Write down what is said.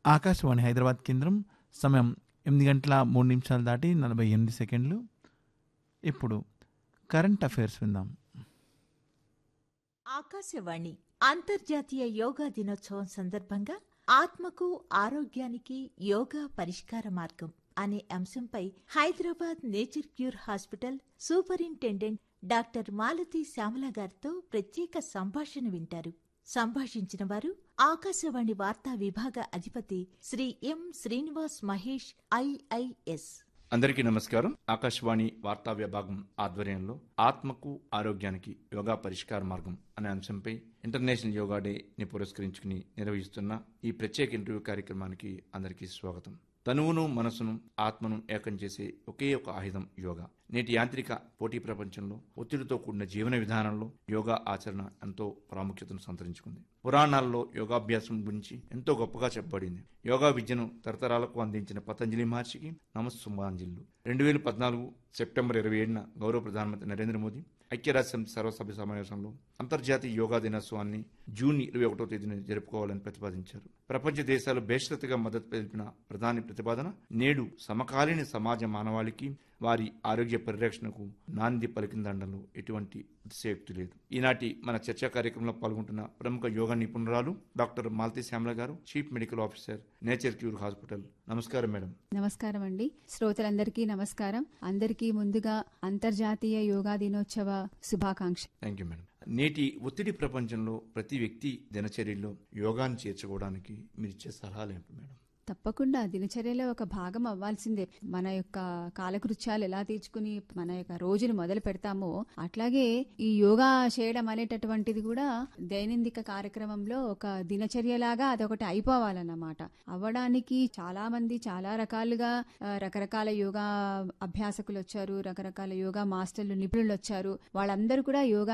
ఆకాశవాణి హైదరాబాద్ కేంద్రం సమయం ఎనిమిది గంటల మూడు నిమిషాలు దాటి నలభై ఎనిమిది సెకండ్లు ఇప్పుడు కరెంట్ అఫైర్స్ విందాం ఆకాశవాణి అంతర్జాతీయ యోగా దినోత్సవం సందర్భంగా ఆత్మకు ఆరోగ్యానికి యోగా పరిష్కార మార్గం అనే అంశంపై Hyderabad nature cure hospital superintendent doctor Malathi Shyamala గారితో ప్రత్యేక సంభాషణ వింటారు సంభాషించిన వారు ఆకాశవాణి వార్తా విభాగ అధిపతి శ్రీ ఎం శ్రీనివాస్ మహేష్ ఐఐఎస్ అందరికీ నమస్కారం ఆకాశవాణి వార్తా విభాగం ఆధ్వర్యంలో ఆత్మకు ఆరోగ్యానికి యోగా పరిష్కార మార్గం అనే అంశంపై ఇంటర్నేషనల్ యోగా డే ని పురస్కరించుకుని నిర్వహిస్తున్న ఈ ప్రత్యేక ఇంటర్వ్యూ కార్యక్రమానికి అందరికీ స్వాగతం తనువును మనసును ఆత్మను ఏకం చేసే ఒకే ఒక ఆయుధం యోగా నేటి యాంత్రిక పోటీ ప్రపంచంలో ఒత్తిడితో కూడిన జీవన విధానంలో యోగా ఆచరణ ఎంతో ప్రాముఖ్యతను సంతరించుకుంది పురాణాల్లో యోగాభ్యాసం గురించి ఎంతో గొప్పగా చెప్పబడింది యోగా విద్యను తరతరాలకు అందించిన పతంజలి మహర్షికి నమస్సుమాంజల్లు రెండు వేల పద్నాలుగు సెప్టెంబర్ ఇరవై ఏడున గౌరవ ప్రధానమంత్రి నరేంద్ర మోదీ ఐక్యరాజ్యసమితి సర్వసభ్య సమావేశంలో అంతర్జాతీయ యోగా దినోత్సవాన్ని జూన్ ఇరవై ఒకటో తేదీన జరుపుకోవాలని ప్రతిపాదించారు ప్రపంచ దేశాలు బేషరతుగా మద్దతు తెలిపిన ప్రధాని ప్రతిపాదన నేడు సమకాలీన సమాజ మానవాళికి వారి ఆరోగ్య పరిరక్షణకు నాంది పలికిందండంలో ఎటువంటి అతిశయోక్తి లేదు ఈనాటి మన చర్చా కార్యక్రమంలో పాల్గొంటున్న ప్రముఖ యోగా నిపుణురాలు doctor Malathi Shyamala garu chief medical officer nature cure hospital నమస్కారం మేడం నమస్కారం అండి శ్రోతలందరికీ నమస్కారం అందరికీ ముందుగా అంతర్జాతీయ యోగా దినోత్సవ శుభాకాంక్ష థ్యాంక్ యూ మేడం నేటి ఒత్తిడి ప్రపంచంలో ప్రతి వ్యక్తి దినచర్యలో యోగాను చేర్చుకోవడానికి మీరు ఇచ్చే సలహాలు ఏంటి మేడం తప్పకుండా దినచర్యలో ఒక భాగం అవ్వాల్సిందే మన యొక్క కాలకృత్యాలు ఎలా తీర్చుకుని మన యొక్క రోజును మొదలు పెడతామో అట్లాగే ఈ యోగా చేయడం అనేటటువంటిది కూడా దైనందిక కార్యక్రమంలో ఒక దినచర్యలాగా అదొకటి అయిపోవాలన్నమాట అవ్వడానికి చాలా మంది చాలా రకాలుగా ఆ, రకరకాల యోగా అభ్యాసకులు వచ్చారు రకరకాల యోగా మాస్టర్లు నిపుణులు వచ్చారు వాళ్ళందరూ కూడా యోగా